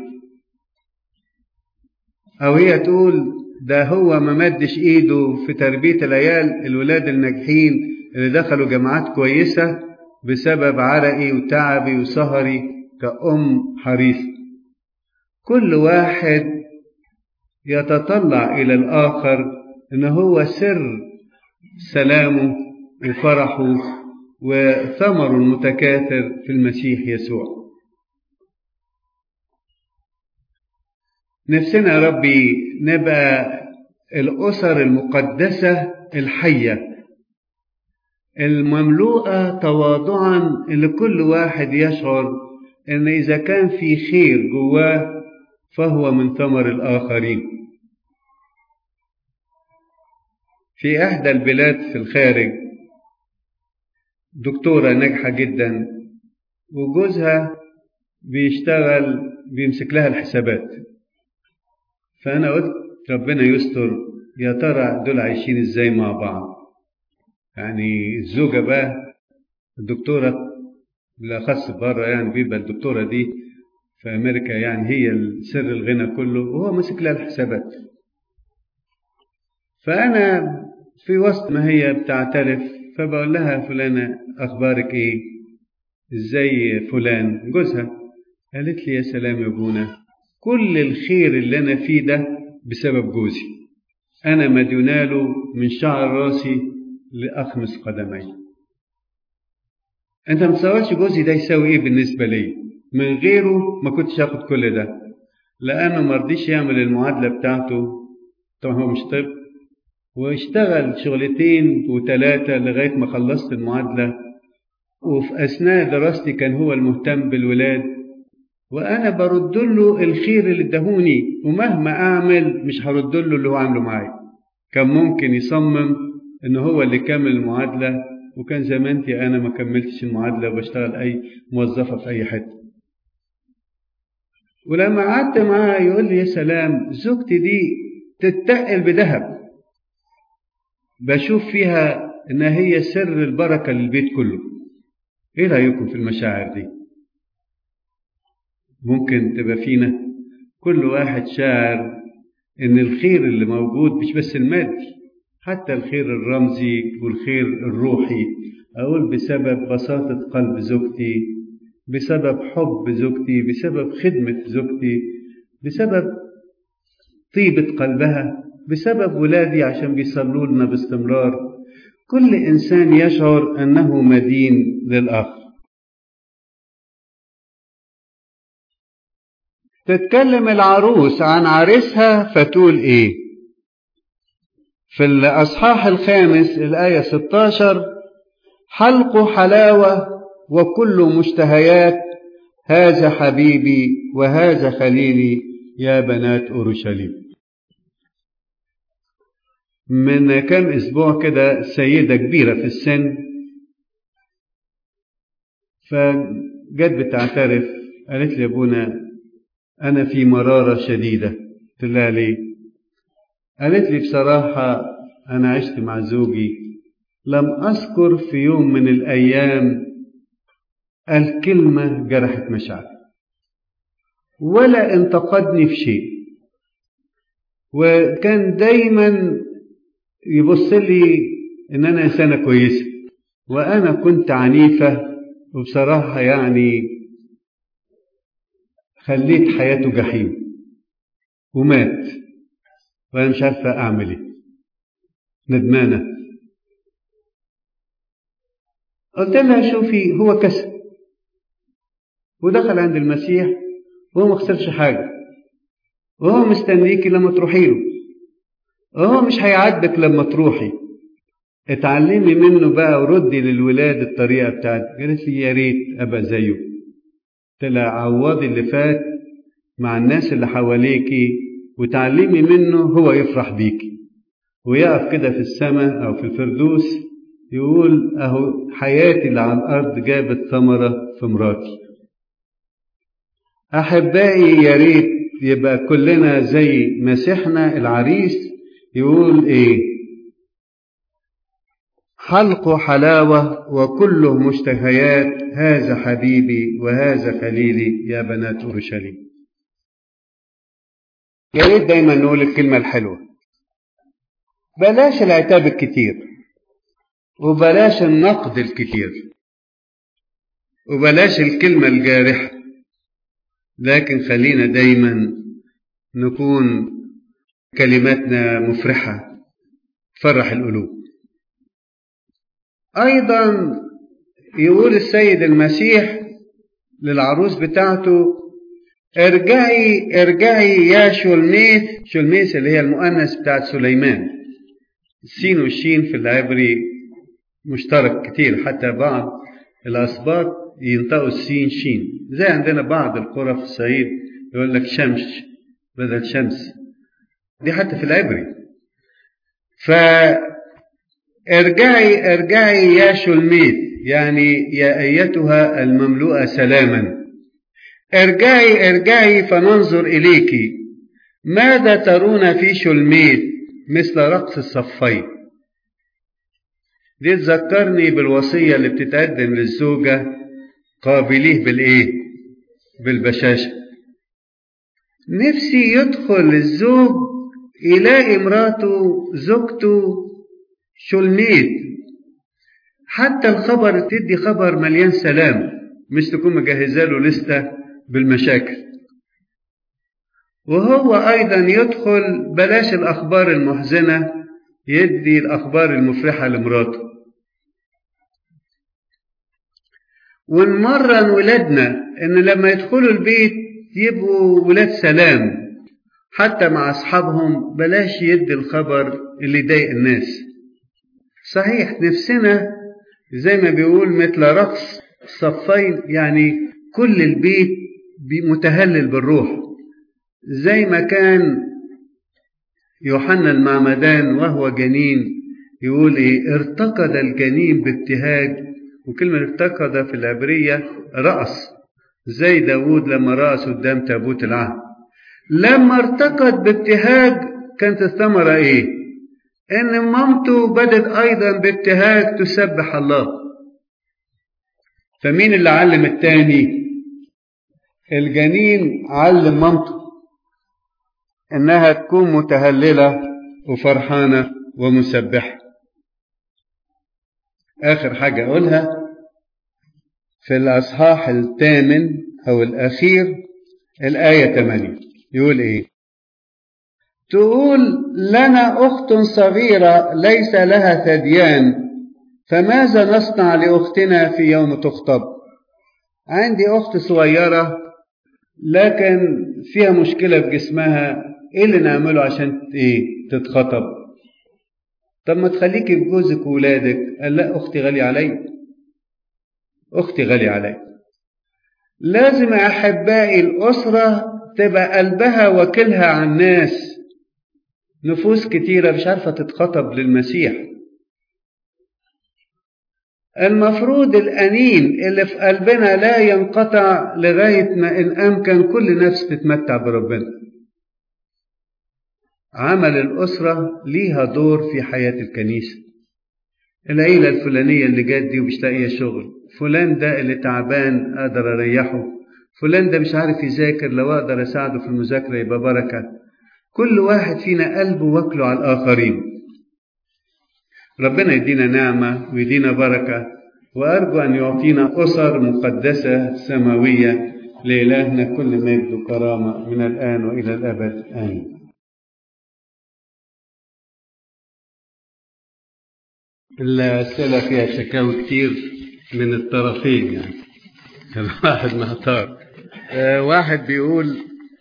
أو هي تقول ده هو ما مدش إيده في تربية العيال الولاد الناجحين اللي دخلوا جامعات كويسة بسبب عرقي وتعبي وسهري كأم حريصة كل واحد يتطلع إلى الآخر إن هو سر سلامه وفرحه وثمره المتكاثر في المسيح يسوع نفسنا يا ربي نبقى الأسر المقدسة الحية المملوءة تواضعا اللي كل واحد يشعر ان اذا كان في خير جواه فهو من ثمر الاخرين في احدى البلاد في الخارج دكتورة ناجحة جدا وجوزها بيشتغل بيمسك لها الحسابات فانا قلت ربنا يستر يا ترى دول عايشين ازاي مع بعض يعني الزوجة بقى الدكتورة بالأخص بره يعني بيبقى الدكتورة دي في أمريكا يعني هي سر الغنى كله وهو ماسك لها الحسابات فأنا في وسط ما هي بتعترف فبقول لها فلانة أخبارك إيه إزاي فلان جوزها قالت لي يا سلام يا ابونا كل الخير اللي أنا فيه ده بسبب جوزي أنا مديوناله من شعر راسي لأخمس قدمي أنت متصورش جوزي ده يساوي إيه بالنسبة لي من غيره ما كنتش هاخد كل ده لأنه مرضيش يعمل المعادلة بتاعته طبعا هو مش طب واشتغل شغلتين وثلاثة لغاية ما خلصت المعادلة وفي أثناء دراستي كان هو المهتم بالولاد وأنا برد له الخير اللي ادهوني ومهما أعمل مش هرد له اللي هو عامله معايا كان ممكن يصمم إن هو اللي كمل المعادلة وكان زمانتي أنا ما كملتش المعادلة وبشتغل أي موظفة في أي حتة ولما قعدت معاه يقول لي يا سلام زوجتي دي تتقل بذهب بشوف فيها إنها هي سر البركة للبيت كله إيه رأيكم في المشاعر دي ممكن تبقى فينا كل واحد شاعر إن الخير اللي موجود مش بس المادي حتى الخير الرمزي والخير الروحي أقول بسبب بساطة قلب زوجتي بسبب حب زوجتي بسبب خدمة زوجتي بسبب طيبة قلبها بسبب ولادي عشان بيصلوا لنا باستمرار كل إنسان يشعر أنه مدين للآخر تتكلم العروس عن عريسها فتقول إيه في الأصحاح الخامس الآية 16 حلق حلاوة وكل مشتهيات هذا حبيبي وهذا خليلي يا بنات أورشليم من كم أسبوع كده سيدة كبيرة في السن فجت بتعترف قالت لي أبونا أنا في مرارة شديدة قلت لها ليه قالت لي بصراحة أنا عشت مع زوجي لم أذكر في يوم من الأيام قال كلمة جرحت مشاعري ولا انتقدني في شيء وكان دايما يبص لي ان انا انسانه كويسه وانا كنت عنيفه وبصراحه يعني خليت حياته جحيم ومات وانا مش عارفه اعمل ايه ندمانه قلت لها شوفي هو كسب ودخل عند المسيح وهو ما خسرش حاجه وهو مستنيكي لما تروحي له وهو مش هيعاتبك لما تروحي اتعلمي منه بقى وردي للولاد الطريقه بتاعتك قالت لي يا ريت ابقى زيه طلع عوضي اللي فات مع الناس اللي حواليكي وتعلمي منه هو يفرح بيكي ويقف كده في السماء او في الفردوس يقول اهو حياتي اللي على الارض جابت ثمره في مراتي احبائي يا ريت يبقى كلنا زي مسيحنا العريس يقول ايه حلق حلاوة وكله مشتهيات هذا حبيبي وهذا خليلي يا بنات أورشليم يا ريت دايما نقول الكلمة الحلوة بلاش العتاب الكتير وبلاش النقد الكتير وبلاش الكلمة الجارحة لكن خلينا دايما نكون كلماتنا مفرحة تفرح القلوب أيضا يقول السيد المسيح للعروس بتاعته ارجعي ارجعي يا شلميث شلميث اللي هي المؤنث بتاعت سليمان السين والشين في العبري مشترك كتير حتى بعض الأسباط ينطقوا السين شين زي عندنا بعض القرى في الصعيد يقول لك شمس بدل شمس دي حتى في العبري ف ارجعي ارجعي يا شلميت يعني يا ايتها المملوءه سلاما ارجعي ارجعي فننظر اليك ماذا ترون في شلميت مثل رقص الصفين دي تذكرني بالوصيه اللي بتتقدم للزوجه قابليه بالايه بالبشاشه نفسي يدخل الزوج يلاقي مراته زوجته شلميت حتى الخبر تدي خبر مليان سلام مش تكون مجهزه له لسته بالمشاكل وهو ايضا يدخل بلاش الاخبار المحزنه يدي الاخبار المفرحه لمراته ونمرن ولادنا ان لما يدخلوا البيت يبقوا ولاد سلام حتى مع اصحابهم بلاش يدي الخبر اللي يضايق الناس صحيح نفسنا زي ما بيقول مثل رقص صفين يعني كل البيت متهلل بالروح زي ما كان يوحنا المعمدان وهو جنين يقول ايه ارتقد الجنين بابتهاج وكلمة ارتقد في العبرية رأس زي داود لما رأس قدام تابوت العهد لما ارتقد بابتهاج كانت الثمرة ايه ان مامته بدت ايضا بابتهاج تسبح الله فمين اللي علم التاني الجنين علم مامته انها تكون متهلله وفرحانه ومسبحه اخر حاجه اقولها في الاصحاح الثامن او الاخير الايه 8 يقول ايه تقول لنا اخت صغيره ليس لها ثديان فماذا نصنع لاختنا في يوم تخطب عندي اخت صغيره لكن فيها مشكله في جسمها ايه اللي نعمله عشان ايه تتخطب طب ما تخليكي بجوزك وولادك قال لا اختي غالية علي اختي غالية علي لازم احبائي الاسرة تبقى قلبها وكلها عن الناس نفوس كتيرة مش عارفة تتخطب للمسيح المفروض الأنين اللي في قلبنا لا ينقطع لغاية ما إن أمكن كل نفس تتمتع بربنا عمل الأسرة ليها دور في حياة الكنيسة العيلة الفلانية اللي جات دي ومش لاقية شغل فلان ده اللي تعبان أقدر أريحه فلان ده مش عارف يذاكر لو أقدر أساعده في المذاكرة يبقى بركة كل واحد فينا قلبه واكله على الآخرين ربنا يدينا نعمة ويدينا بركة وأرجو أن يعطينا أسر مقدسة سماوية لإلهنا كل مجد وكرامة من الآن وإلى الأبد آمين الأسئلة فيها شكاوي كتير من الطرفين يعني الواحد محتار آه واحد بيقول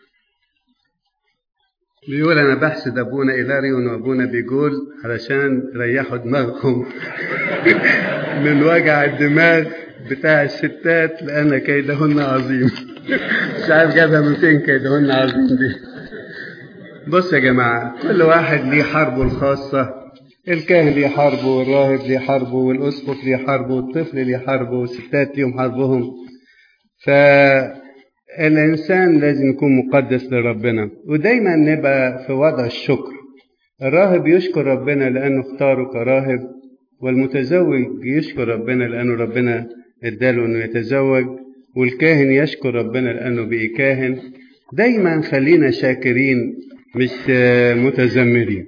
بيقول أنا بحسد أبونا إيلاريون وأبونا بيقول علشان ريحوا دماغهم من وجع الدماغ بتاع الستات لأن كيدهن عظيم مش عارف جابها من فين كيدهن عظيم دي بص يا جماعة كل واحد ليه حربه الخاصة الكاهن ليه حربه والراهب ليه حربه والأسقف ليه حربه والطفل ليه حربه والستات ليهم حربهم فالإنسان لازم يكون مقدس لربنا ودايما نبقى في وضع الشكر الراهب يشكر ربنا لأنه اختاره كراهب والمتزوج يشكر ربنا لأنه ربنا اداله انه يتزوج والكاهن يشكر ربنا لانه بقي كاهن دايما خلينا شاكرين مش متذمرين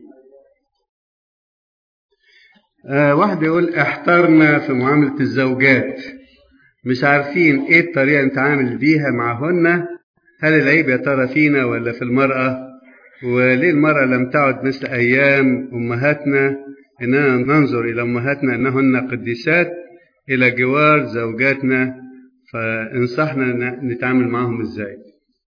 آه واحد يقول احترنا في معاملة الزوجات مش عارفين ايه الطريقة نتعامل بيها معهن هل العيب يا ترى فينا ولا في المرأة وليه المرأة لم تعد مثل أيام أمهاتنا إننا ننظر إلى أمهاتنا أنهن قديسات إلى جوار زوجاتنا فانصحنا نتعامل معهم إزاي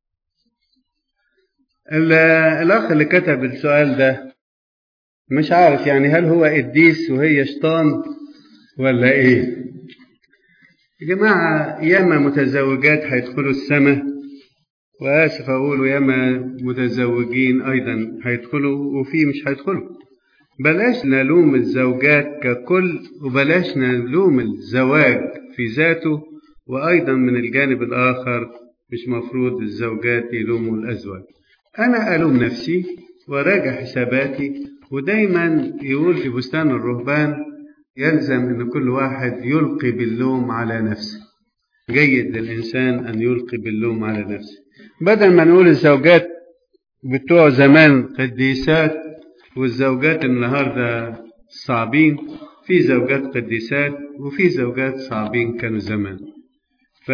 الأخ اللي كتب السؤال ده مش عارف يعني هل هو قديس وهي شيطان ولا إيه يا جماعة ياما متزوجات هيدخلوا السماء وآسف أقول ياما متزوجين أيضا هيدخلوا وفي مش هيدخلوا بلاش نلوم الزوجات ككل وبلاش نلوم الزواج في ذاته وأيضا من الجانب الآخر مش مفروض الزوجات يلوموا الأزواج أنا ألوم نفسي وراجع حساباتي ودايما يقول في بستان الرهبان يلزم أن كل واحد يلقي باللوم على نفسه جيد للإنسان أن يلقي باللوم على نفسه بدل ما نقول الزوجات بتوع زمان قديسات والزوجات النهاردة صعبين في زوجات قديسات وفي زوجات صعبين كانوا زمان ف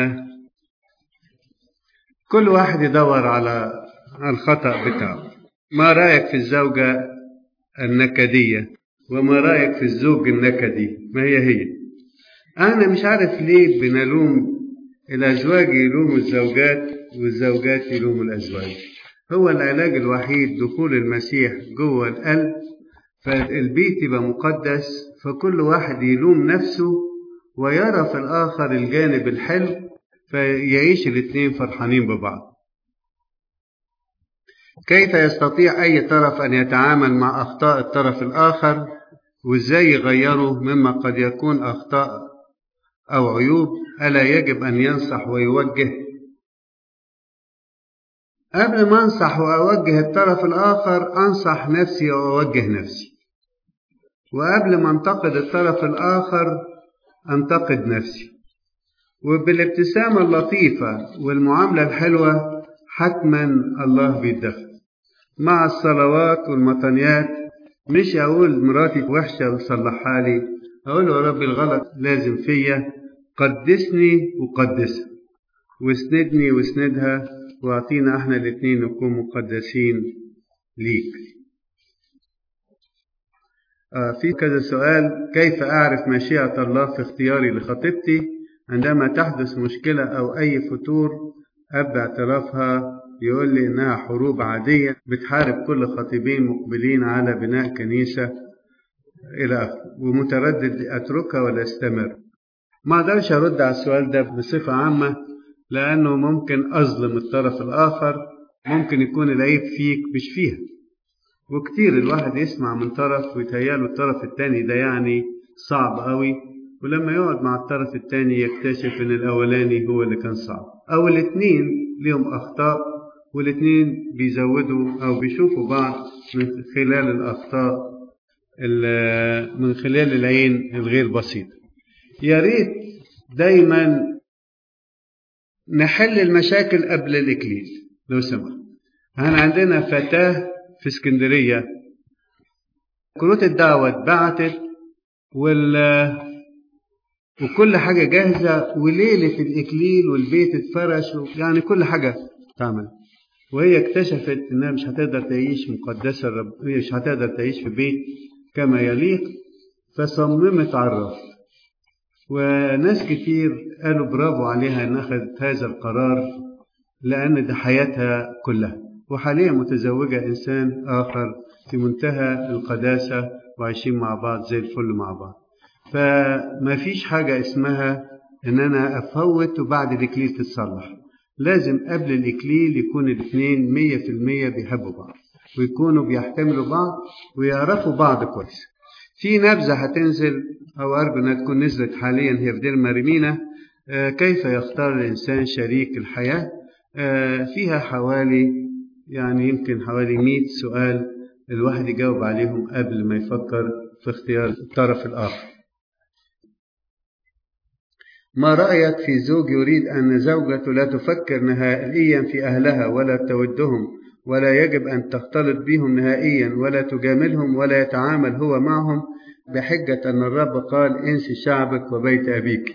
كل واحد يدور على الخطأ بتاعه ما رأيك في الزوجة النكدية وما رأيك في الزوج النكدي ما هي هي أنا مش عارف ليه بنلوم الأزواج يلوموا الزوجات والزوجات يلوموا الأزواج هو العلاج الوحيد دخول المسيح جوه القلب فالبيت يبقى مقدس فكل واحد يلوم نفسه ويرى في الآخر الجانب الحلو فيعيش الاثنين فرحانين ببعض كيف يستطيع أي طرف أن يتعامل مع أخطاء الطرف الآخر وإزاي يغيره مما قد يكون أخطاء أو عيوب ألا يجب أن ينصح ويوجه قبل ما أنصح وأوجه الطرف الآخر أنصح نفسي وأوجه نفسي وقبل ما أنتقد الطرف الآخر أنتقد نفسي وبالابتسامة اللطيفة والمعاملة الحلوة حتما الله بيتدخل مع الصلوات والمطنيات مش أقول مراتي وحشة وصلحها لي أقول له يا ربي الغلط لازم فيا قدسني وقدسها واسندني واسندها واعطينا احنا الاثنين نكون مقدسين ليك آه في كذا سؤال كيف أعرف مشيئة الله في اختياري لخطيبتي عندما تحدث مشكلة أو أي فتور أبدأ اعترافها يقول لي إنها حروب عادية بتحارب كل خطيبين مقبلين على بناء كنيسة إلى آخره ومتردد أتركها ولا أستمر ما أقدرش أرد على السؤال ده بصفة عامة لأنه ممكن أظلم الطرف الآخر ممكن يكون العيب فيك مش فيها وكتير الواحد يسمع من طرف ويتهيأله الطرف التاني ده يعني صعب قوي ولما يقعد مع الطرف التاني يكتشف ان الاولاني هو اللي كان صعب او الاتنين ليهم اخطاء والاتنين بيزودوا او بيشوفوا بعض من خلال الاخطاء من خلال العين الغير بسيطة يا ريت دايما نحل المشاكل قبل الإكليل لو سمحت احنا عندنا فتاة في اسكندرية كروت الدعوة اتبعتت وال وكل حاجة جاهزة وليلة الإكليل والبيت اتفرش يعني كل حاجة تعمل وهي اكتشفت إنها مش هتقدر تعيش مقدسة الرب هي مش هتقدر تعيش في بيت كما يليق فصممت على الرفض وناس كتير قالوا برافو عليها إن أخذت هذا القرار لأن ده حياتها كلها وحاليا متزوجة إنسان آخر في منتهى القداسة وعايشين مع بعض زي الفل مع بعض فما فيش حاجة اسمها إن أنا أفوت وبعد الإكليل تتصلح لازم قبل الإكليل يكون الاثنين مية في المية بيحبوا بعض ويكونوا بيحتملوا بعض ويعرفوا بعض كويس في نبذة هتنزل أو أرجو أنها تكون نزلت حاليا هي في دير مريمينا كيف يختار الإنسان شريك الحياة فيها حوالي يعني يمكن حوالي 100 سؤال الواحد يجاوب عليهم قبل ما يفكر في اختيار الطرف الآخر ما رأيك في زوج يريد أن زوجته لا تفكر نهائيا في أهلها ولا تودهم ولا يجب أن تختلط بهم نهائيا ولا تجاملهم ولا يتعامل هو معهم بحجة أن الرب قال انسي شعبك وبيت أبيك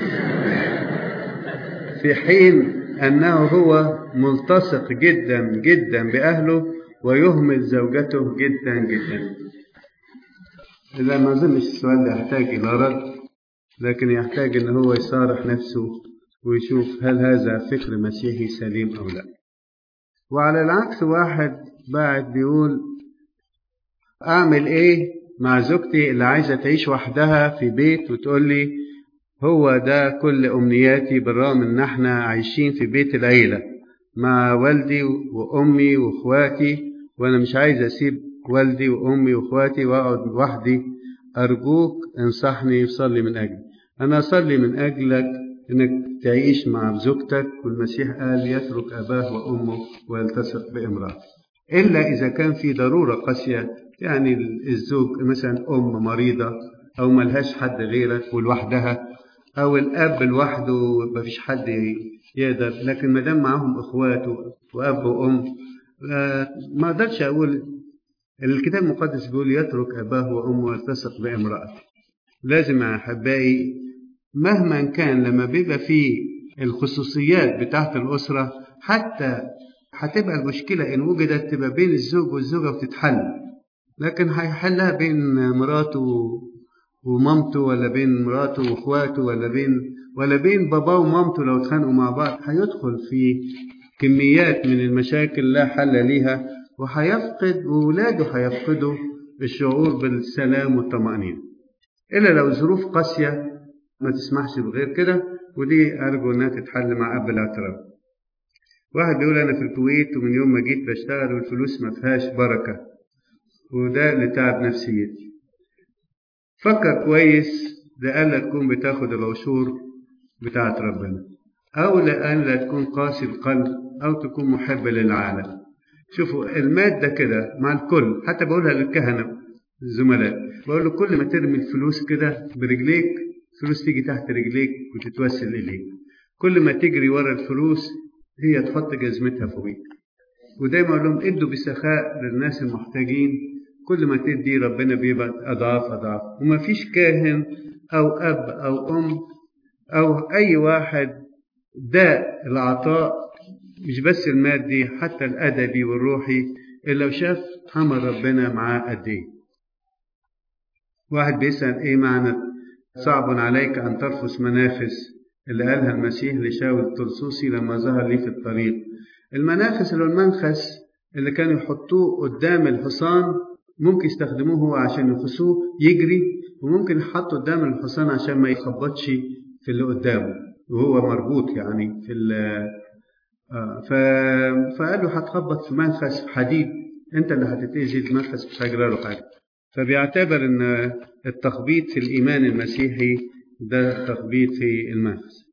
في حين أنه هو ملتصق جدا جدا بأهله ويهمل زوجته جدا جدا إذا ما أظنش السؤال ده يحتاج إلى رد لكن يحتاج أن هو يصارح نفسه ويشوف هل هذا فكر مسيحي سليم أو لا وعلى العكس واحد بعد بيقول أعمل إيه مع زوجتي اللي عايزة تعيش وحدها في بيت وتقول لي هو ده كل أمنياتي بالرغم إن احنا عايشين في بيت العيلة مع والدي وأمي وإخواتي وأنا مش عايز أسيب والدي وأمي وإخواتي وأقعد لوحدي أرجوك انصحني صلي من أجلي أنا أصلي من أجلك إنك تعيش مع زوجتك والمسيح قال يترك أباه وأمه ويلتصق بامرأته إلا إذا كان في ضرورة قاسية يعني الزوج مثلا أم مريضة أو ملهاش حد غيرك ولوحدها أو الأب لوحده مفيش حد يقدر لكن ما دام معاهم إخوات وأب وأم ما أقدرش أقول الكتاب المقدس بيقول يترك أباه وأمه ويلتصق بامرأته لازم يا أحبائي مهما كان لما بيبقى فيه الخصوصيات بتاعت الأسرة حتى هتبقى المشكلة إن وجدت تبقى بين الزوج والزوجة وتتحل لكن هيحلها بين مراته ومامته ولا بين مراته واخواته ولا بين ولا بين باباه ومامته لو اتخانقوا مع بعض هيدخل في كميات من المشاكل لا حل ليها وهيفقد وولاده هيفقدوا الشعور بالسلام والطمأنينة إلا لو ظروف قاسية ما تسمحش بغير كده ودي أرجو إنها تتحل مع أب الاعتراف واحد بيقول أنا في الكويت ومن يوم ما جيت بشتغل والفلوس ما فيهاش بركة وده اللي تعب نفسيتي فكر كويس لألا تكون بتاخد العشور بتاعت ربنا أو لألا تكون قاسي القلب أو تكون محب للعالم شوفوا المادة كده مع الكل حتى بقولها للكهنة الزملاء بقول له كل ما ترمي الفلوس كده برجليك الفلوس تيجي تحت رجليك وتتوسل إليك كل ما تجري ورا الفلوس هي تحط جزمتها فوقيك ودايما أقول لهم ادوا بسخاء للناس المحتاجين كل ما تدي ربنا بيبقى أضعاف أضعاف وما فيش كاهن أو أب أو أم أو أي واحد داء العطاء مش بس المادي حتى الأدبي والروحي إلا وشاف عمل ربنا معاه قد إيه واحد بيسأل إيه معنى صعب عليك أن ترفس منافس اللي قالها المسيح لشاول الطرسوسي لما ظهر لي في الطريق المنافس اللي هو المنخس اللي كانوا يحطوه قدام الحصان ممكن يستخدموه هو عشان يخصوه يجري وممكن يحطه قدام الحصان عشان ما يخبطش في اللي قدامه وهو مربوط يعني في ف... فقال له هتخبط في منفس حديد انت اللي هتتأذي المنفس مش هيجرى له حاجه فبيعتبر ان التخبيط في الايمان المسيحي ده تخبيط في المنفس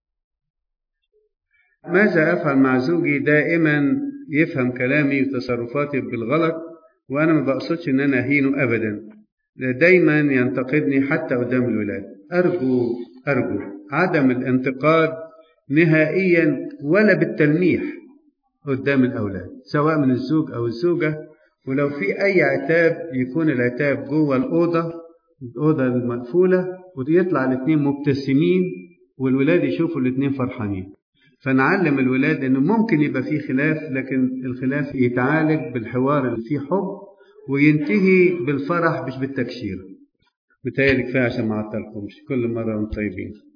ماذا افعل مع زوجي دائما يفهم كلامي وتصرفاتي بالغلط وانا ما بقصدش ان انا اهينه ابدا دايما ينتقدني حتى قدام الولاد أرجو أرجو عدم الانتقاد نهائيا ولا بالتلميح قدام الأولاد سواء من الزوج أو الزوجة ولو في أي عتاب يكون العتاب جوه الأوضة الأوضة المقفولة ويطلع الاثنين مبتسمين والولاد يشوفوا الاثنين فرحانين فنعلم الولاد انه ممكن يبقى فيه خلاف لكن الخلاف يتعالج بالحوار اللي فيه حب وينتهي بالفرح مش بالتكشير متهيألي كفايه عشان ما اعطلكمش كل مره وانتم طيبين